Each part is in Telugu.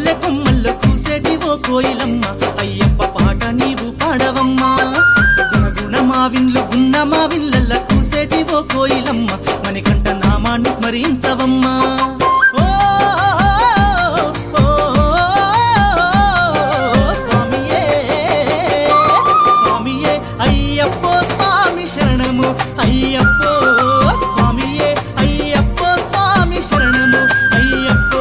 మల్లె కొమ్మల్లో కూసేటి ఓ కోయిలమ్మ అయ్యప్ప పాట నీవు పాడవమ్మా గుణగుణ మా విన్లు గున్న మా విల్లల్ల కూసేటి ఓ కోయిలమ్మ మణికంఠ నామాన్ని స్మరించవమ్మా ఓ, ఓ, స్వామియే స్వామియే అయ్యప్పో స్వామి శరణము అయ్యప్పో స్వామియే అయ్యప్పో స్వామి శరణము అయ్యప్పో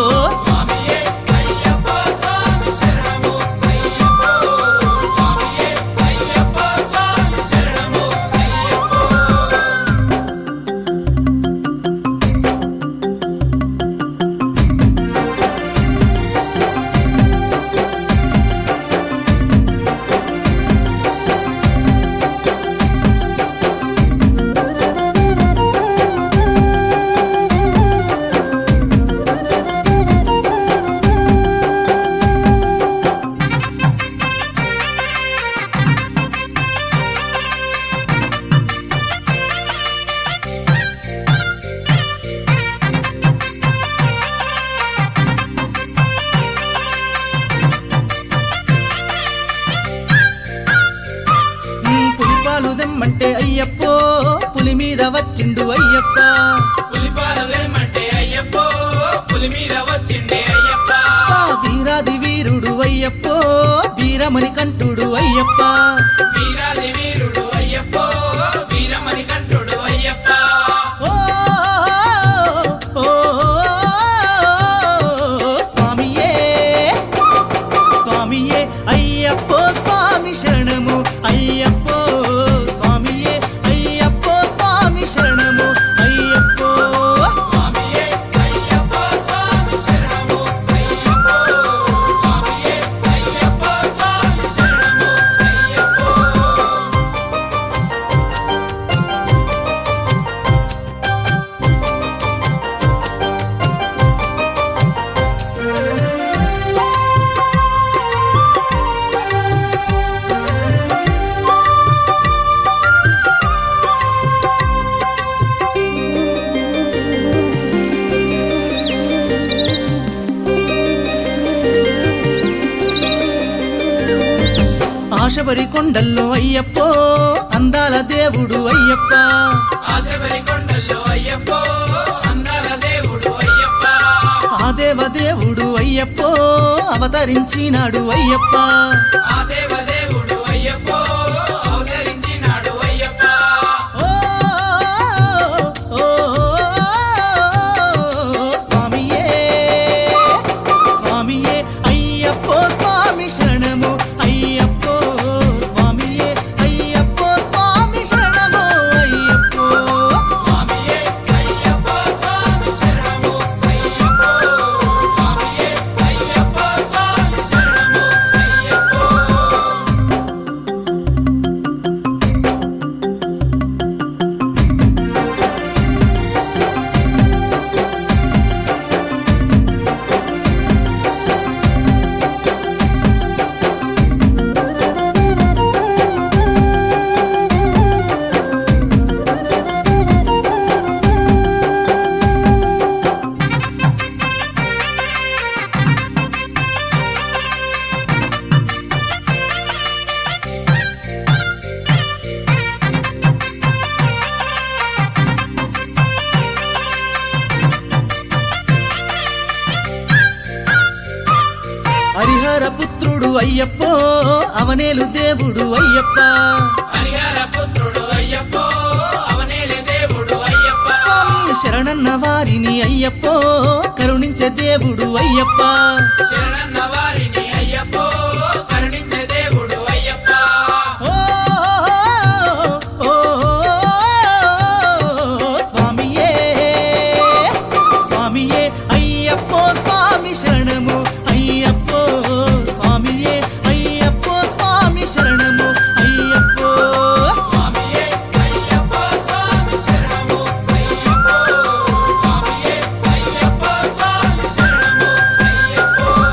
ఉమ్, పులిపాలు దెమ్మంటే అయ్యప్పో పులి మీద వచ్చిండు అయ్యప్ప పులిపాలు తెమ్మంటే అయ్యప్పో పులి మీద వచ్చిండే అయ్యప్ప ఆ వీరాది వీరుడు అయ్యప్పో వీరమణి కంఠుడు అయ్యప్ప వీరాది వీరుడు అయ్యప్పో వీరమణి కంఠుడు అయ్యప్ప ఓ, ఓ, స్వామియే స్వామియే అయ్యప్పో స్వామి శరణము అయ్యప్పో స్వామియే అయ్యప్పో స్వామి శరణము అయ్యప్పో స్వామియే అయ్యప్ప స్వామి శరణము అయ్యప్పో స్వామియే అయ్యప్ప స్వామి శరణము అయ్యప్పో ఆశబరి కొండల్లో అయ్యప్పో అందాల దేవుడు అయ్యప్ప ఆశబరి కొండల్లో అయ్యప్పో అందాల దేవుడు అయ్యప్ప ఆ దేవ దేవుడు అయ్యప్పో అవతరించినాడు అయ్యప్ప ఆ దేవదేవుడు అయ్యప్పో అవతరించినాడు అయ్యప్ప ఓ, ఓ, స్వామియే స్వామియే అయ్యప్పో స్వామి శరణము అయ్యప్పో స్వామియే అయ్యప్పో స్వామి శరణము అయ్యప్పో స్వామియే అయ్యప్ప స్వామి శరణము అయ్యప్పో స్వామియే అయ్యప్ప స్వామి శరణము అయ్యప్పో హరిహర పుత్రుడు అయ్యప్పో అవనేలు దేవుడు అయ్యప్ప హరిహర పుత్రుడు అయ్యప్పో అవనేలే దేవుడు అయ్యప్ప స్వామి శరణన్న వారిని అయ్యప్పో కరుణించే దేవుడు అయ్యప్ప శరణన్న వారిని అయ్యప్పో కరుణించే దేవుడు అయ్యప్ప ఓ, ఓ, స్వామియే స్వామియే అయ్యప్పో స్వామి శరణము అయ్యప్పో స్వామియే అయ్యప్పో స్వామి శరణము అయ్యప్పో స్వామియే అయ్యప్ప స్వామి శరణము అయ్యప్పో స్వామియే అయ్యప్ప స్వామి శరణము అయ్యప్పో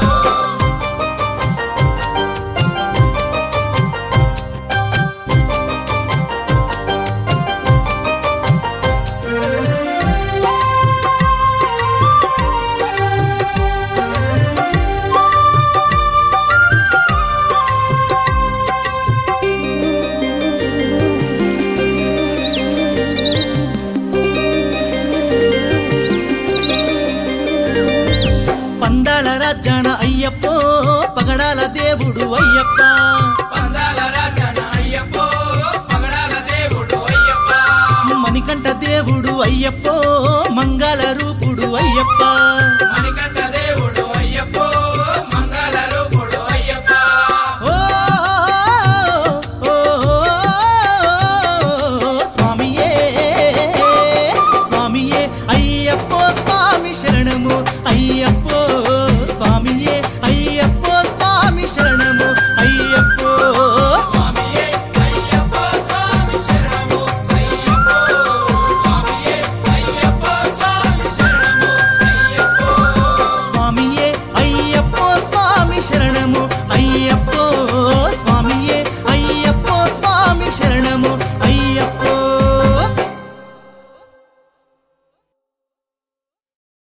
అయ్యప్పో పగడాల దేవుడు అయ్యప్ప పందాల రాజన అయ్యప్పో పగడాల దేవుడు అయ్యప్ప మణికంఠ దేవుడు అయ్యప్పో మంగళ రూపుడు అయ్యప్ప మణికంఠ దేవుడు అయ్యప్పో మంగళ రూపుడు అయ్యప్ప ఓ ఓ, స్వామియే స్వామియే అయ్యప్పో స్వామి శరణము అయ్యప్పో స్వామియే అయ్యప్పో స్వామి శరణము అయ్యప్పో స్వామియే అయ్యప్పో స్వామి శరణము అయ్యప్పో స్వామియే అయ్యప్పో స్వామి శరణము అయ్యప్పో స్వామియే అయ్యప్పో స్వామి శరణము అయ్యప్పో స్వామి